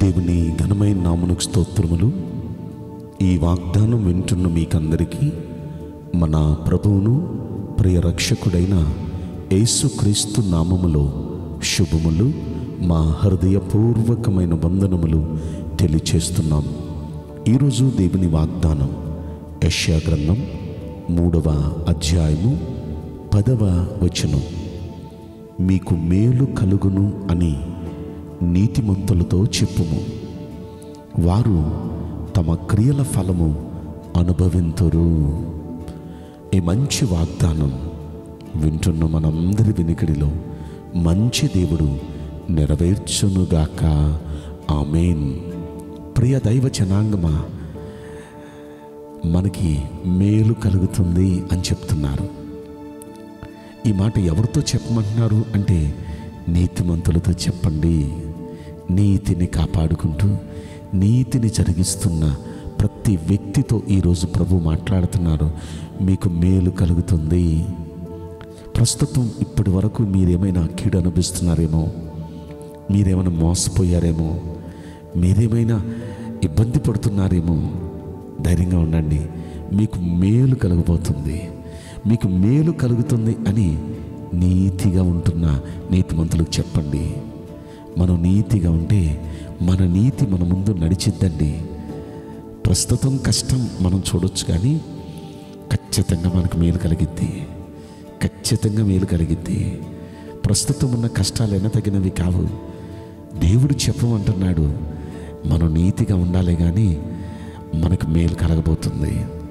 దేవుని ఘనమైన నామునకు స్తోత్రములు ఈ వాగ్దానం వింటున్న మీకందరికీ మన ప్రభువును ప్రియ రక్షకుడైన యేసుక్రీస్తు నామములో శుభములు మా హృదయపూర్వకమైన వందనములు తెలియచేస్తున్నాం ఈరోజు దేవుని వాగ్దానం యెషయా గ్రంథం మూడవ అధ్యాయము పదవ వచనం మీకు మేలు కలుగును అని నీతిమంతులతో చెప్పుము వారు తమ క్రియల ఫలము అనుభవింతురు ఈ మంచి వాగ్దానం వింటున్న మనందరి వినికిడిలో మంచి దేవుడు నెరవేర్చునుగాక ఆమెన్ ప్రియ దైవ జనాంగమా మనకి మేలు కలుగుతుంది అని చెప్తున్నారు ఈ మాట ఎవరితో చెప్పమంటున్నారు అంటే నీతిమంతులతో చెప్పండి నీతిని కాపాడుకుంటూ నీతిని జరిగిస్తున్న ప్రతి వ్యక్తితో ఈరోజు ప్రభు మాట్లాడుతున్నారు మీకు మేలు కలుగుతుంది ప్రస్తుతం ఇప్పటి వరకు మీరేమైనా కీడు అనిపిస్తున్నారేమో మీరేమైనా మోసపోయారేమో మీరేమైనా ఇబ్బంది పడుతున్నారేమో ధైర్యంగా ఉండండి మీకు మేలు కలగబోతుంది మీకు మేలు కలుగుతుంది అని నీతిగా ఉంటున్న నీతిమంతులకు చెప్పండి మనం నీతిగా ఉంటే మన నీతి మన ముందు నడిచిద్దండి ప్రస్తుతం కష్టం మనం చూడొచ్చు కానీ ఖచ్చితంగా మనకు మేలు కలిగిద్ది ఖచ్చితంగా మేలు కలిగిద్ది ప్రస్తుతం ఉన్న కష్టాలు ఎన్నతగినవి కావు దేవుడు చెప్పమంటున్నాడు మనం నీతిగా ఉండాలి కానీ మనకు మేలు కలగబోతుంది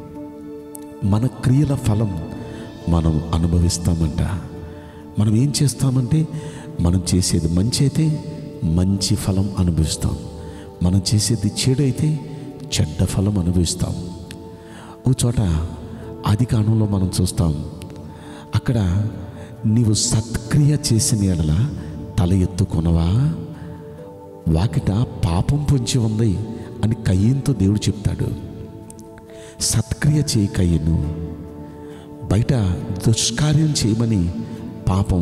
మన క్రియల ఫలం మనం అనుభవిస్తామంట మనం ఏం చేస్తామంటే మనం చేసేది మంచి అయితే మంచి ఫలం అనుభవిస్తాం మనం చేసేది చెడు అయితే చెడ్డ ఫలం అనుభవిస్తాం ఓ చోట ఆది కాలంలో మనం చూస్తాం అక్కడ నీవు సత్క్రియ చేసిన ఎడల తల ఎత్తుకొనవా వాకిట పాపం పొంచి ఉంది అని కయ్యంతో దేవుడు చెప్తాడు సత్క్రియ చేయి కయ్యను బయట దుష్కార్యం చేయమని పాపం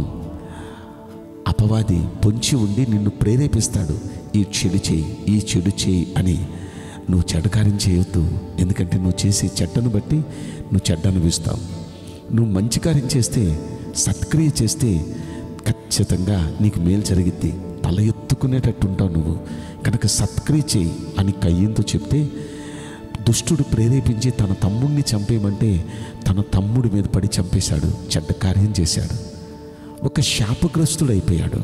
అపవాది పొంచి ఉండి నిన్ను ప్రేరేపిస్తాడు ఈ చెడు చేయి ఈ చెడు చేయి అని నువ్వు చెడ్డ కార్యం చేయొద్దు ఎందుకంటే నువ్వు చేసే చెడ్డను బట్టి నువ్వు చెడ్డ అనుభవిస్తావు నువ్వు మంచి కార్యం చేస్తే సత్క్రియ చేస్తే ఖచ్చితంగా నీకు మేలు జరిగిద్ది తల ఎత్తుకునేటట్టు ఉంటావు నువ్వు కనుక సత్క్రియ చేయి అని కయ్యంతో చెప్తే దుష్టుడు ప్రేరేపించి తన తమ్ముడిని చంపేయమంటే తన తమ్ముడి మీద పడి చంపేశాడు చెడ్డ కార్యం చేశాడు ఒక శాపగ్రస్తుడు అయిపోయాడు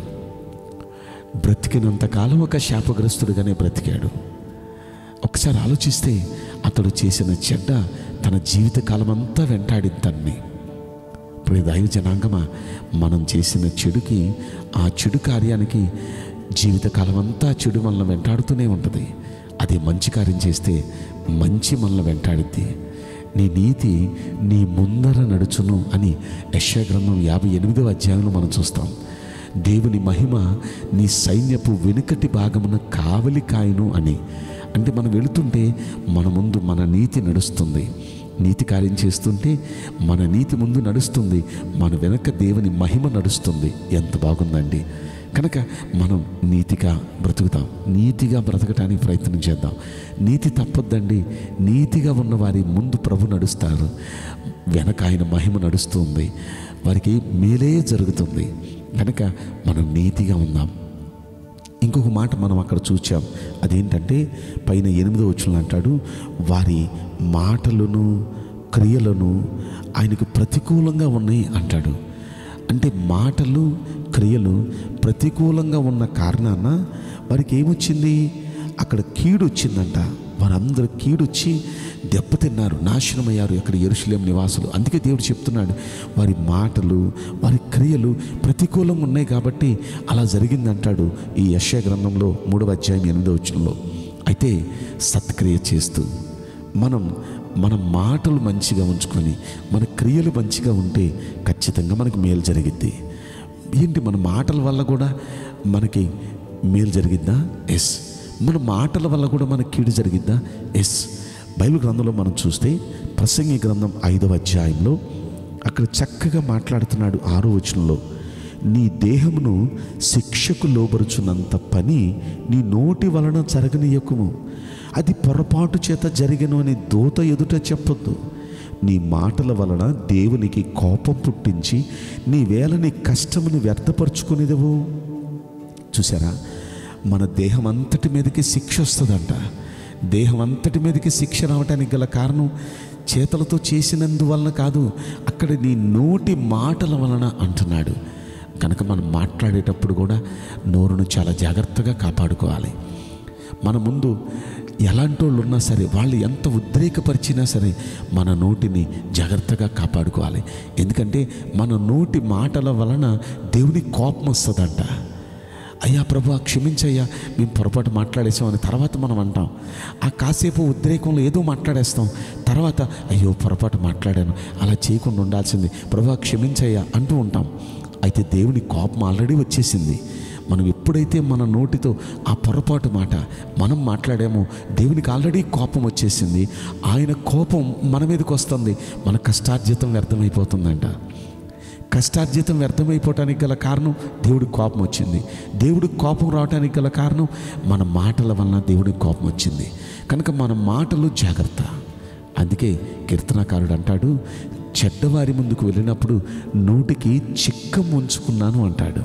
బ్రతికినంతకాలం ఒక శాపగ్రస్తుడిగానే బ్రతికాడు ఒకసారి ఆలోచిస్తే అతడు చేసిన చెడ్డ తన జీవితకాలం అంతా వెంటాడింది తన్ని ఇప్పుడు దైవ జనాంగమా మనం చేసిన చెడుకి ఆ చెడు కార్యానికి జీవితకాలం అంతా చెడు మనల్ని వెంటాడుతూనే ఉంటుంది అదే మంచి కార్యం చేస్తే మంచి మనల్ని వెంటాడిద్ది నీ నీతి నీ ముందర నడుచును అని యశా గ్రంథం యాభై ఎనిమిదవ అధ్యాయంలో మనం చూస్తాం దేవుని మహిమ నీ సైన్యపు వెనుకటి భాగమున కావలి కాయను అని అంటే మనం వెళుతుంటే మన ముందు మన నీతి నడుస్తుంది నీతి కార్యం చేస్తుంటే మన నీతి ముందు నడుస్తుంది మన వెనక దేవుని మహిమ నడుస్తుంది ఎంత బాగుందండి కనుక మనం నీతిగా బ్రతుకుతాం నీతిగా బ్రతకటానికి ప్రయత్నం చేద్దాం నీతి తప్పొద్దండి నీతిగా ఉన్న వారి ముందు ప్రభు నడుస్తారు వెనక ఆయన మహిమ నడుస్తుంది వారికి మేలే జరుగుతుంది కనుక మనం నీతిగా ఉందాం ఇంకొక మాట మనం అక్కడ చూచాం అదేంటంటే పైన ఎనిమిదో వచ్చిన అంటాడు వారి మాటలను క్రియలను ఆయనకు ప్రతికూలంగా ఉన్నాయి అంటాడు అంటే మాటలు క్రియలు ప్రతికూలంగా ఉన్న కారణాన వారికి ఏమొచ్చింది అక్కడ కీడు వచ్చిందంట వారందరూ కీడొచ్చి దెబ్బతిన్నారు నాశనమయ్యారు అక్కడ ఎరుషులేం నివాసులు అందుకే దేవుడు చెప్తున్నాడు వారి మాటలు వారి క్రియలు ప్రతికూలంగా ఉన్నాయి కాబట్టి అలా జరిగిందంటాడు ఈ యశ గ్రంథంలో మూడవ అధ్యాయం ఎనిమిదవ వచనంలో అయితే సత్క్రియ చేస్తూ మనం మన మాటలు మంచిగా ఉంచుకొని మన క్రియలు మంచిగా ఉంటే ఖచ్చితంగా మనకు మేలు జరిగిద్ది ఏంటి మన మాటల వల్ల కూడా మనకి మేలు జరిగిద్దా ఎస్ మన మాటల వల్ల కూడా మనకి కీడు జరిగిద్దా ఎస్ బైబిల్ గ్రంథంలో మనం చూస్తే ప్రసంగి గ్రంథం ఐదవ అధ్యాయంలో అక్కడ చక్కగా మాట్లాడుతున్నాడు ఆరో వచనంలో నీ దేహమును శిక్షకు లోబరుచున్నంత పని నీ నోటి వలన జరగనీయకుము అది పొరపాటు చేత జరిగను అని దూత ఎదుట చెప్పొద్దు నీ మాటల వలన దేవునికి కోపం పుట్టించి నీ వేళ నీ కష్టముని వ్యర్థపరుచుకునేదవు చూసారా మన దేహం అంతటి మీదకి శిక్ష వస్తుందంట దేహం అంతటి మీదకి శిక్ష రావడానికి గల కారణం చేతులతో చేసినందువలన కాదు అక్కడ నీ నోటి మాటల వలన అంటున్నాడు కనుక మనం మాట్లాడేటప్పుడు కూడా నోరును చాలా జాగ్రత్తగా కాపాడుకోవాలి మన ముందు ఎలాంటి వాళ్ళు ఉన్నా సరే వాళ్ళు ఎంత ఉద్రేకపరిచినా సరే మన నోటిని జాగ్రత్తగా కాపాడుకోవాలి ఎందుకంటే మన నోటి మాటల వలన దేవుని కోపం వస్తుందంట అయ్యా ప్రభు క్షమించయ్యా మేము పొరపాటు మాట్లాడేసామని తర్వాత మనం అంటాం ఆ కాసేపు ఉద్రేకంలో ఏదో మాట్లాడేస్తాం తర్వాత అయ్యో పొరపాటు మాట్లాడాను అలా చేయకుండా ఉండాల్సింది ప్రభు క్షమించయ్యా అంటూ ఉంటాం అయితే దేవుని కోపం ఆల్రెడీ వచ్చేసింది మనం ఎప్పుడైతే మన నోటితో ఆ పొరపాటు మాట మనం మాట్లాడామో దేవునికి ఆల్రెడీ కోపం వచ్చేసింది ఆయన కోపం మన మీదకి వస్తుంది మన కష్టార్జితం వ్యర్థమైపోతుందంట కష్టార్జితం వ్యర్థమైపోవటానికి గల కారణం దేవుడికి కోపం వచ్చింది దేవుడికి కోపం రావడానికి గల కారణం మన మాటల వలన దేవుడికి కోపం వచ్చింది కనుక మన మాటలు జాగ్రత్త అందుకే కీర్తనకారుడు అంటాడు చెడ్డవారి ముందుకు వెళ్ళినప్పుడు నోటికి చిక్కం ఉంచుకున్నాను అంటాడు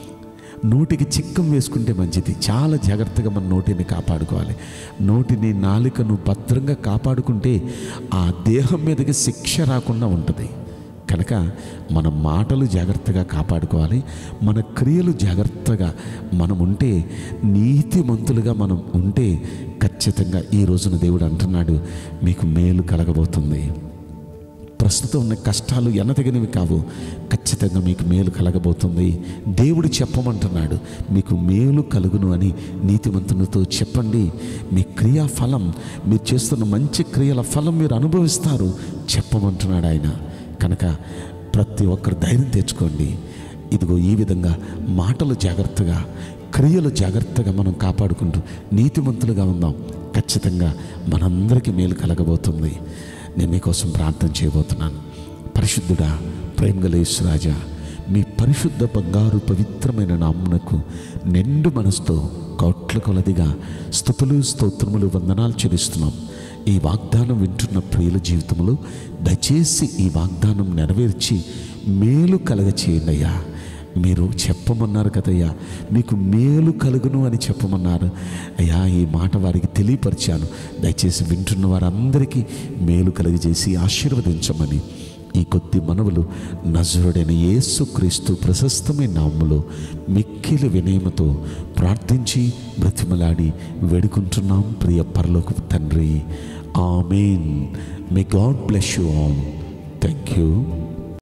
నోటికి చిక్కం వేసుకుంటే మంచిది చాలా జాగ్రత్తగా మన నోటిని కాపాడుకోవాలి నోటిని నాలుకను భద్రంగా కాపాడుకుంటే ఆ దేహం మీదకి శిక్ష రాకుండా ఉంటుంది కనుక మన మాటలు జాగ్రత్తగా కాపాడుకోవాలి మన క్రియలు జాగ్రత్తగా మనం ఉంటే నీతిమంతులుగా మనం ఉంటే ఖచ్చితంగా ఈ రోజున దేవుడు అంటున్నాడు మీకు మేలు కలగబోతుంది ప్రస్తుతం ఉన్న కష్టాలు ఎనదగినవి కావు ఖచ్చితంగా మీకు మేలు కలగబోతుంది దేవుడు చెప్పమంటున్నాడు మీకు మేలు కలుగును అని నీతిమంతునితో చెప్పండి మీ క్రియా ఫలం మీరు చేస్తున్న మంచి క్రియల ఫలం మీరు అనుభవిస్తారు చెప్పమంటున్నాడు ఆయన కనుక ప్రతి ఒక్కరు ధైర్యం తెచ్చుకోండి ఇదిగో ఈ విధంగా మాటలు జాగ్రత్తగా క్రియలు జాగ్రత్తగా మనం కాపాడుకుంటూ నీతిమంతులుగా ఉందాం ఖచ్చితంగా మనందరికీ మేలు కలగబోతుంది నేను మీకోసం ప్రార్థన చేయబోతున్నాను పరిశుద్ధుడా ప్రేమగలేశ్వరాజా మీ పరిశుద్ధ బంగారు పవిత్రమైన నామ్మునకు నిండు మనసుతో కోట్ల కొలదిగా స్థుతులు స్తోత్రములు వందనాలు చెల్లిస్తున్నాం ఈ వాగ్దానం వింటున్న ప్రియుల జీవితంలో దయచేసి ఈ వాగ్దానం నెరవేర్చి మేలు కలగ చేయండి అయ్యా మీరు చెప్పమన్నారు కదయ్యా మీకు మేలు కలుగును అని చెప్పమన్నారు అయ్యా ఈ మాట వారికి తెలియపరిచాను దయచేసి వింటున్న వారందరికీ మేలు కలుగజేసి ఆశీర్వదించమని ఈ కొద్ది మనవులు నజరుడైన యేసు క్రీస్తు ప్రశస్తమైన నామములో మిక్కిలి వినయమతో ప్రార్థించి బ్రతిమలాడి వేడుకుంటున్నాం ప్రియ పరలోక తండ్రి amen may God bless you all thank you